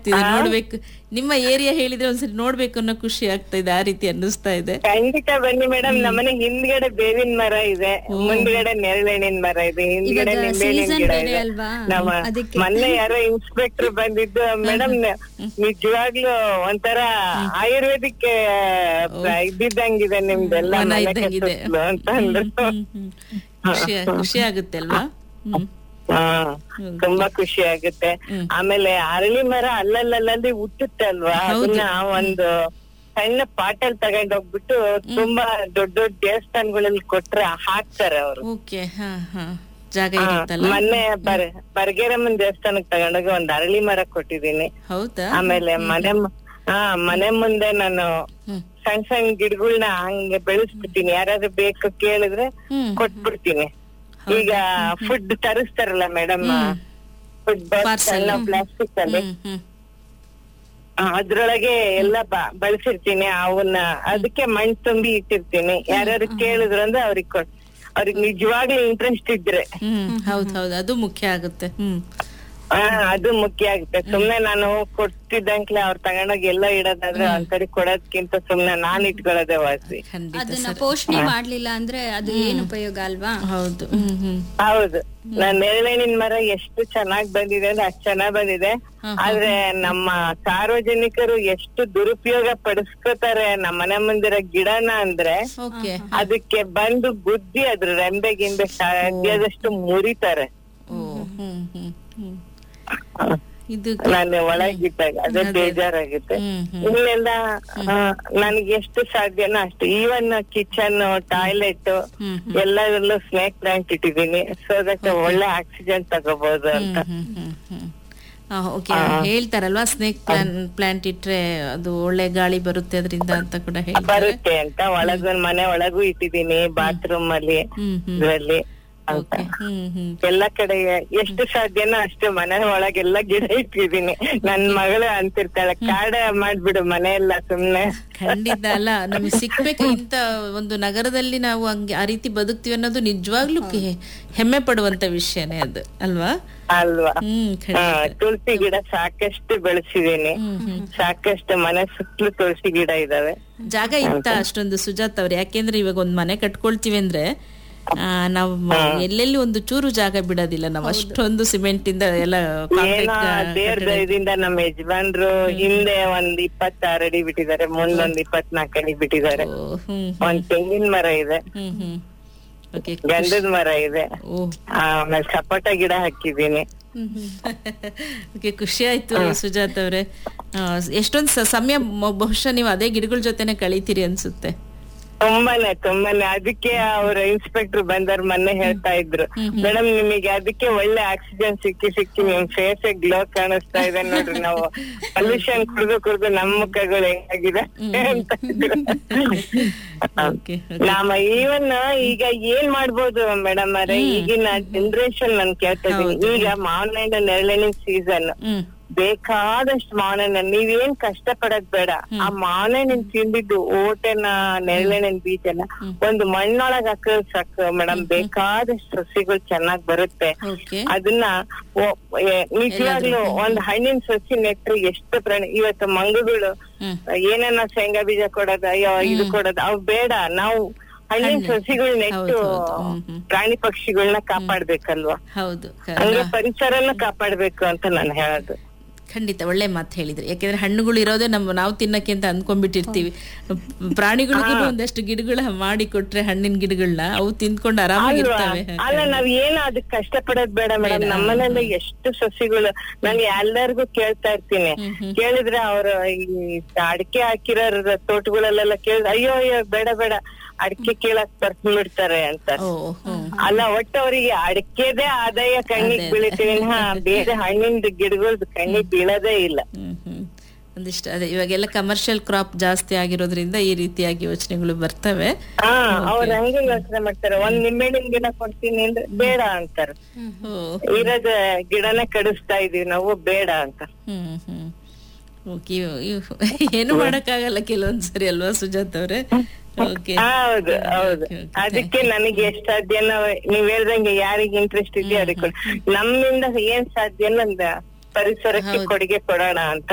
ಆಗ್ತಿದೆ ನೋಡ್ಬೇಕು ನಿಮ್ಮ ಏರಿಯಾ ಹೇಳಿದ್ರೆ ಒಂದ್ಸರಿ ನೋಡ್ಬೇಕು ಅನ್ನೋ ಖುಷಿ ಆಗ್ತಾ ಇದೆ ಆ ರೀತಿ ಅನ್ನಿಸ್ತಾ ಇದೆ ಖಂಡಿತ ಬನ್ನಿ ಮೇಡಮ್ ನಮ್ಮನೆ ಹಿಂದ್ಗಡೆ ಬೇವಿನ ಮರ ಇದೆ ಮುಂದ್ಗಡೆ ನೆರಳೆಣ್ಣಿನ ಮರ ಇದೆ ಹಿಂದ್ಗಡೆ ಇವಾಗ ನಿಂಬೆಹಣ್ಣಿನ season ಗಿಡ ಬೇರೆ ಇದೆ ಅಲ್ವಾ? ನಮ್ಮ ಅದಕ್ಕೆ. ಮೊನ್ನೆ ಯಾರೋ ಇನ್ಸ್ಪೆಕ್ಟರ್ ಬಂದಿದ್ದು ಮೇಡಮ್ ನಿಜವಾಗ್ಲೂ ಒಂಥರ ಆಯುರ್ವೇದಿಕ್ ಇದ್ದಿದ್ದಂಗಿದೆ ನಿಮ್ದೆಲ್ಲ ಮನ ಮನೆ ಇದ್ದಂಗಿದೆ. ಸುತ್ಲು ಅಂತ ಅಂದ್ರು ಹ್ಮ್, ಹ್ಮ್. ಖುಷಿ ಖುಷಿ ಆಗುತ್ತೆ ಅಲ್ವಾ ಹ್ಮ್ ಹಾ ತುಂಬಾ ಖುಷಿ ಆಗುತ್ತೆ ಆಮೇಲೆ ಅರಳಿ ಮರ ಅಲ್ಲಲ್ಲಲ್ಲಿ ಹುಟ್ಟುತ್ತೆ ಅಲ್ವಾ ಅದನ್ನ ಒಂದು ಸಣ್ಣ ಪಾಟಲ್ ತಗೊಂಡ್ ಹೋಗ್ಬಿಟ್ಟು ತುಂಬಾ ದೊಡ್ಡ ದೊಡ್ಡ ದೇವಸ್ಥಾನಗಳಲ್ಲಿ ಕೊಟ್ರೆ ಹಾಕ್ತಾರೆ ಅವರು ಓಕೆ ಹಾ ಹಾ ಜಾಗ ಇರುತ್ತಲ್ಲ ಮೊನ್ನೆ ಬರ್ ಬರ್ಗೇರಮ್ಮನ್ ದೇವಸ್ಥಾನಕ್ ತಗೊಂಡೋಗಿ ಒಂದ್ ಅರಳಿ ಮರ ಕೊಟ್ಟಿದೀನಿ ಹೌದಾ ಆಮೇಲೆ ಮನೆ ಮ- ಹಾ ಮನೆ ಮುಂದೆ ನಾನು ಹ್ಮ್. ಸಣ್ಣ ಸಣ್ಣ ಗಿಡಗಳ್ನ ಹಂಗೆ ಬೆಳೆಸ್ಬಿಡ್ತೀನಿ ಯಾರಾದ್ರೂ ಬೇಕು ಕೇಳಿದ್ರೆ ಹ್ಮ್. ಕೊಟ್ಬಿಡ್ತೀನಿ ಈಗ ಫುಡ್ ತರಿಸ್ತಾರಲ್ಲ ಮೇಡಮ್ ಫುಡ್ Parcel. ಪ್ಲಾಸ್ಟಿಕ್ ಅಲ್ಲಿ ಹ್ಮ್ ಹ್ಮ್ ಆ, ಅದ್ರೊಳಗೆ ಎಲ್ಲ ಬ- ಬಳಸಿರ್ತೀನಿ ಅವನ್ನ ಅದಕ್ಕೆ ಮಣ್ಣು ತುಂಬಿ ಇಟ್ಟಿರ್ತೀನಿ ಯಾರ್ಯಾರು ಕೇಳಿದ್ರು ಅಂದ್ರೆ ಅವ್ರಿಗೆ ಕೊಡ್ ಅವ್ರಿಗೆ ನಿಜವಾಗ್ಲೂ ಇಂಟ್ರೆಸ್ಟ್ ಇದ್ರೆ ಹ್ಮ್ ಹೌದ್ ಹೌದು ಅದು ಮುಖ್ಯ ಆಗುತ್ತೆ ಹ್ಮ್ ಆ, ಅದು ಮುಖ್ಯ ಆಗುತ್ತೆ ಸುಮ್ನೆ ನಾನು ಕೊಡ್ತಿದ್ದಂಕ್ಲೆ ಅವ್ರು ತಗೊಂಡೋಗಿ ಎಲ್ಲ ಇಡೋದಾದ್ರೆ ಒಂದ್ಸರಿ ಕೊಡೋದ್ಕಿಂತ ಸುಮ್ನೆ ನಾನ್ ಇಟ್ಕೊಳ್ಳೋದೇ ವಾಸಿ ಖಂಡಿತ ಅದನ್ನ ಪೋಷಣೆ ಮಾಡ್ಲಿಲ್ಲ ಅಂದ್ರೆ ಅದು ಏನ್ ಉಪಯೋಗ ಅಲ್ವಾ ಹೌದು ಹ್ಮ್ ಹ್ಮ್ ಹೌದು ನಾನ್ ನೇರಳೆಹಣ್ಣಿನ ಮರ ಎಷ್ಟು ಚೆನ್ನಾಗ್ ಬಂದಿದೆ ಅಂದ್ರೆ ಅಷ್ಟ್ ಚೆನ್ನಾಗ್ ಬಂದಿದೆ ಆದ್ರೆ ನಮ್ಮ ಸಾರ್ವಜನಿಕರು ಎಷ್ಟು ದುರುಪಯೋಗ ಪಡಿಸ್ಕೋತಾರೆ ನಮ್ಮ ಮನೆ ಮುಂದಿರೋ ಗಿಡನ ಅಂದ್ರೆ ಓಕೆ ಅದಕ್ಕೆ ಬಂದು ಗುದ್ದಿ ಅದ್ರ ರೆಂಬೆ ಗಿಂಬೆ ಸಾಧ್ಯದಷ್ಟು ಮುರಿತಾರೆ ಓ ಹ್ಮ್ ಹ್ಮ್ ಹ್ಮ್ ಇದು ನಾನು ಒಳಗಿದ್ದಾಗ ಅದೇ ಬೇಜಾರಾಗುತ್ತೆ ಹ್ಮ್ ಹ್ಮ್ ಇಲ್ಲೆಲ್ಲ ನನಗೆ ಎಷ್ಟು ಸಾಧ್ಯನೋ ಅಷ್ಟು ಈವನ್ ಕಿಚನ್ ಟಾಯ್ಲೆಟ್ ಹ್ಮ್ ಎಲ್ಲದರಲ್ಲೂ ಸ್ನೇಕ್ ಪ್ಲಾಂಟ್ ಇಟ್ಟಿದೀನಿ ಸೊ ದಟ್ ಒಳ್ಳೆ ಆಕ್ಸಿಜನ್ ತಗೋಬಹುದು ಅಂತ ಹ್ಮ್ ಹ್ಮ್ ಹ್ಮ್ ಓಕೆ ಹೇಳ್ತಾರಲ್ವಾ ಸ್ನೇಕ್ ಪ್ಲಾನ್ ಪ್ಲಾಂಟ್ ಇಟ್ರೆ ಅದು ಒಳ್ಳೆ ಗಾಳಿ ಬರುತ್ತೆ ಅದರಿಂದ ಅಂತ ಕೂಡ ಹೇಳ್ತಾರೆ ಬರುತ್ತೆ ಅಂತ ಒಳಗ ಮನೆ ಒಳಗೂ ಇಟ್ಟಿದೀನಿ ಬಾತ್ರೂಮ್ ಅಲ್ಲಿ ಹ್ಮ್ ಹ್ಮ್ ಇದ್ರಲ್ಲಿ ಅಂತ ಓಕೆ ಹ್ಮ್ ಹ್ಮ್ ಎಲ್ಲ ಕಡೆ ಎಷ್ಟು ಸಾಧ್ಯನೋ ಅಷ್ಟು ಮನೆ ಒಳಗೆಲ್ಲ ಗಿಡ ಇಟ್ಟಿದೀನಿ ನನ್ ಮಗಳು ಅಂತಿರ್ತಾಳೆ ಕಾಡ ಮಾಡ್ಬಿಡು ಮನೆ ಎಲ್ಲ ಸುಮ್ನೆ ಖಂಡಿತ ಅಲ್ಲ ನಮಗೆ ಸಿಕ್ಬೇಕು ಇಂತ ಒಂದು ನಗರದಲ್ಲಿ ನಾವು ಹಂಗೆ ಆ ರೀತಿ ಬದುಕ್ತೀವಿ ಅನ್ನೋದು ನಿಜವಾಗ್ಲೂ ಹೆ- ಹೆಮ್ಮೆ ಪಡುವಂತ ವಿಷಯನೇ ಅದು ಅಲ್ವಾ ಅಲ್ವಾ ಹ್ಮ್ ಹಾ, ಖಂಡಿತ ತುಳಸಿ ಗಿಡ ಸಾಕಷ್ಟು ಬೆಳೆಸಿದೀನಿ ಸಾಕಷ್ಟು ಮನೆ ಸುತ್ತಲೂ ತುಳಸಿ ಗಿಡ ಇದಾವೆ ಜಾಗ ಇತ್ತ ಅಷ್ಟೊಂದು ಸುಜಾತ್ ಅವ್ರೆ ಯಾಕೆಂದ್ರೆ ಇವಾಗ ಒಂದ್ ಮನೆ ಕಟ್ಕೊಳ್ತೀವಿ ಅಂದ್ರೆ ಆ, ನಾವು ಎಲ್ಲೆಲ್ಲಿ ಒಂದು ಚೂರು ಜಾಗ ಬಿಡೋದಿಲ್ಲ ನಾವು ಅಷ್ಟೊಂದು ಸಿಮೆಂಟ್ ಇಂದ ಎಲ್ಲ ಏನೋ ಕಾಂಕ್ರೀಟ್ ದೇವ್ರ ದಯದಿಂದ ನಮ್ಮ ಯಜಮಾನ್ರು ಹಿಂದೆ ಒಂದ್ ಇಪ್ಪತ್ತಾರು ಅಡಿ ಬಿಟ್ಟಿದ್ದಾರೆ ಮುಂದೊಂದ್ ಇಪ್ಪತ್ನಾಲ್ಕು ಅಡಿ ಬಿಟ್ಟಿದ್ದಾರೆ ಹ್ಮ್ ಒಂದ್ ತೆಂಗಿನ ಮರ ಇದೆ ಹ್ಮ್ ಹ್ಮ್ ಓಕೆ ಗಂಧದ ಮರ ಇದೆ ಓ ಆಮೇಲೆ ಸಪೋಟ ಗಿಡ ಹಾಕಿದೀನಿ ಓಕೆ ಖುಷಿ ಆಯ್ತು ಸುಜಾತ್ ಅವ್ರೆ ಆ, ಎಷ್ಟೊಂದ್ ಸ- ಸಮಯ ಮ- ಬಹುಶಃ ನೀವು ಅದೇ ಗಿಡಗಳ ಜೊತೆನೆ ಕಳೀತೀರಿ ಅನ್ಸುತ್ತೆ ತುಂಬಾನೇ ತುಂಬಾನೇ ಅದಕ್ಕೆ ಅವ್ರ ಇನ್ಸ್ಪೆಕ್ಟರ್ ಬಂದವ್ರು ಮೊನ್ನೆ ಹೇಳ್ತಾ ಇದ್ರು ಮೇಡಮ್ ನಿಮಗೆ ಅದಕ್ಕೆ ಒಳ್ಳೆ ಆಕ್ಸಿಜನ್ ಸಿಕ್ಕಿ ಸಿಕ್ಕಿ ನಿಮ್ ಫೇಸ್ ಗ್ಲೋ ಕಾಣಿಸ್ತಾ ಇದೆ ನೋಡ್ರಿ ನಾವು ಪೊಲ್ಯೂಷನ್ ಕುಡ್ದು ಕುಡ್ದು ನಮ್ ಮುಖಗಳು ಹೆಂಗಾಗಿದೆ ಅಂತ ಇದ್ರು. ಓಕೆ ನಾಮ ಈವನ್ ಈಗ ಏನ್ ಮಾಡ್ಬೋದು ಮೇಡಮ್ ಅವರೇ ಈಗಿನ ಜನರೇಷನ್ ನನ್ ಕೇಳ್ತಾ ಇದೀನಿ ಈಗ ಮಾವಿನ ಹಣ್ಣು ನೆರಳಿನ ಸೀಸನ್ ಹ್ಮ್ ಬೇಕಾದಷ್ಟು ಮಾವಿನ ನೀವೇನ್ ಕಷ್ಟ ಪಡೋದ್ ಬೇಡ ಆ ಮಾವಿನ ತಿಂದಿದ್ದು ಓಟೆನ ನೆರಳೆಣ್ಣಿನ ಬೀಜನ ಒಂದು ಮಣ್ಣೊಳಗ್ ಹಾಕಿದ್ರೆ ಸಾಕು ಮೇಡಮ್ ಬೇಕಾದಷ್ಟು ಸಸಿಗಳು ಚೆನ್ನಾಗ್ ಬರುತ್ತೆ ಓಕೆ ಅದನ್ನ ಒ- ಎ- ನಿಜವಾಗ್ಲೂ ಒಂದ್ ಹಣ್ಣಿನ ಸಸಿ ನೆಟ್ರೆ ಎಷ್ಟು ಪ್ರಾಣಿ ಇವತ್ತು ಮಂಗಗಳು ಹ್ಮ್ ಏನೇನೋ ಶೇಂಗಾ ಬೀಜ ಕೊಡೋದು ಅಯ್ಯೋ ಇದು ಕೊಡೋದು ಅವ್ ಬೇಡ ನಾವು ಹಣ್ಣಿನ ಸಸಿಗಳು ನೆಟ್ಟು ಹ್ಮ್, ಹ್ಮ್. ಪ್ರಾಣಿ ಪಕ್ಷಿಗಳನ್ನ ಕಾಪಾಡ್ಬೇಕಲ್ವಾ ಹೌದು ಕ- ಹಂಗೆ ಪರಿಸರನ ಕಾಪಾಡ್ಬೇಕು ಅಂತ ನಾನು ಹೇಳೋದು ಖಂಡಿತ ಒಳ್ಳೆ ಮಾತು ಹೇಳಿದ್ರಿ ಯಾಕೆಂದ್ರೆ ಹಣ್ಣುಗಳು ಇರೋದೇ ನಮ್ಮ ನಾವು ತಿನ್ನಕ್ಕೆ ಅಂತ ಅಂದ್ಕೊಂಡ್ಬಿಟ್ಟಿರ್ತೀವಿ ಪ್ರಾಣಿಗಳಿಗೂ ಒಂದಷ್ಟು ಗಿಡಗಳ ಮಾಡಿ ಕೊಟ್ರೆ ಹಣ್ಣಿನ ಗಿಡಗಳನ್ನ ಅವು ತಿಂದ್ಕೊಂಡು ಅಲ್ವಾ ಆರಾಮಾಗಿರ್ತವೆ ಅಲ್ಲ ನಾವ್ ಏನು ಅದಕ್ಕೆ ಕಷ್ಟ ಪಡೋದ್ ಬೇಡ ಮೇಡಮ್ ನಮ್ಮನೆಲ್ಲ ಎಷ್ಟು ಸಸಿಗಳು ನಾನು ಎಲ್ಲರಿಗೂ ಕೇಳ್ತಾ ಇರ್ತೀನಿ ಕೇಳಿದ್ರೆ ಅವ್ರು ಈ ಅಡಿಕೆ ಹಾಕಿರೋ ತೋಟಗಳಲ್ಲೆಲ್ಲ ಕೇಳಿದ್ರೆ ಅಯ್ಯೋ ಅಯ್ಯೋ ಬೇಡ ಬೇಡ ಅಡಿಕೆ ಕೀಳಕ್ ಬರ್ಸ್ಬಿಡ್ತಾರೆ ಅಂತ ಓ ಹ್ಮ್ ಅಲ್ಲ ಒಟ್ಟು ಅವರಿಗೆ ಅಡಿಕೆದೇ ಆದಾಯ ಕಣ್ಣಿಗೆ ಬೀಳ್ತೀವಿ ಬೇರೆ ಹಣ್ಣಿನ ಗಿಡಗಳದ್ದು ಕಣ್ಣಿಗೆ ಬೀಳೋದೇ ಇಲ್ಲ ಹ್ಮ್ ಹ್ಮ್ ಒಂದಿಷ್ಟು ಅದೇ ಇವಾಗೆಲ್ಲ ಕಮರ್ಷಿಯಲ್ ಕ್ರಾಪ್ ಜಾಸ್ತಿ ಆಗಿರೋದ್ರಿಂದ ಈ ರೀತಿಯಾಗಿ ಯೋಚನೆಗಳು ಬರ್ತವೆ ಹಾ ಅವ್ರ ಹಂಗೆ ಯೋಚನೆ ಮಾಡ್ತಾರೆ ಒಂದ್ ನಿಂಬೆಹಣ್ಣಿನ ಗಿಡ ಕೊಡ್ತೀನಿ ಅಂದ್ರೆ ಬೇಡ ಅಂತಾರೆ ಓ ಇರೋದ ಗಿಡನೇ ಕಡಿಸ್ತಾ ಇದೀವಿ ನಾವು ಬೇಡ ಅಂತ ಹ್ಮ್ ಹ್ಮ್ ಓಕೆ ಏನು ಮಾಡಕ್ಕಾಗಲ್ಲ ಕೆಲವೊಂದ್ಸರಿ ಅಲ್ವಾ ಸುಜಾತ್ ಅವ್ರೆ ಓಕೆ ಹೌದು ಹೌದು okay, okay. ಅದಕ್ಕೆ ನನಗೆ ಎಷ್ಟ್ ಸಾಧ್ಯನೋ ನೀವ್ ಹೇಳ್ದಂಗೆ ಯಾರಿಗ್ ಇಂಟ್ರೆಸ್ಟ್ ಇದೆಯೋ ಅದಕ್ಕೆ ನಮ್ಮಿಂದ ಏನ್ ಸಾಧ್ಯನೋ ಒಂದ್ ಪರಿಸರಕ್ಕೆ ಕೊಡುಗೆ ಕೊಡೋಣ ಅಂತ